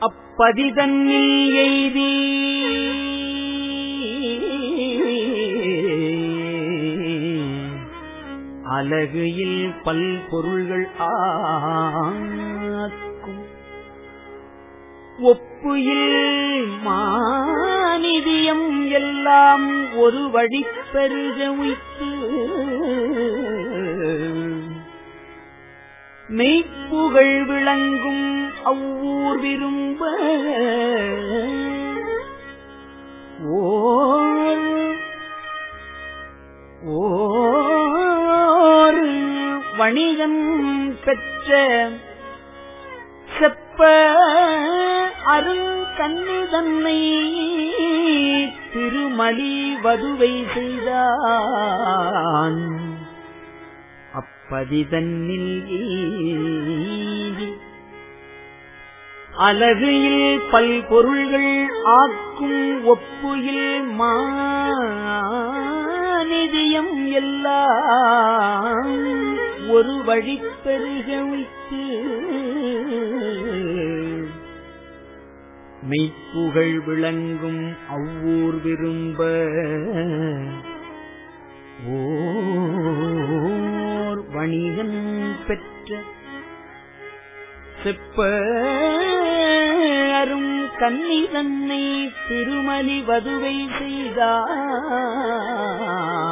அப்பதிதன்னில் எய்தி அலகுயில் பல்பொருள்கள் ஆக்கும் ஒப்புயில் மானிதியம் எல்லாம் ஒரு வழி பெருக உய்த்து மெய்ப்புகழ் விளங்கும் அவ்வூர் விரும்ப ஓர் ஓர் வணிகன் பெற்ற செப்ப அருங்கண்ணிதன்னை திருமலி வதுவை செய்தான் அப்பதிதன்னில் ஈதி அலகுயில் பல்பொருள்கள் ஆக்கும் ஒப்புயில் மாநிதியம் எல்லாம் ஒரு வழி பெருக வைத்து மெய்ப்புகழ் விளங்கும் அவ்வூர் விரும்ப ஓர் வணிகன் பெற்ற செப்ப அரும் கன்னி தன்னை திருமலி வதுவை செய்தார்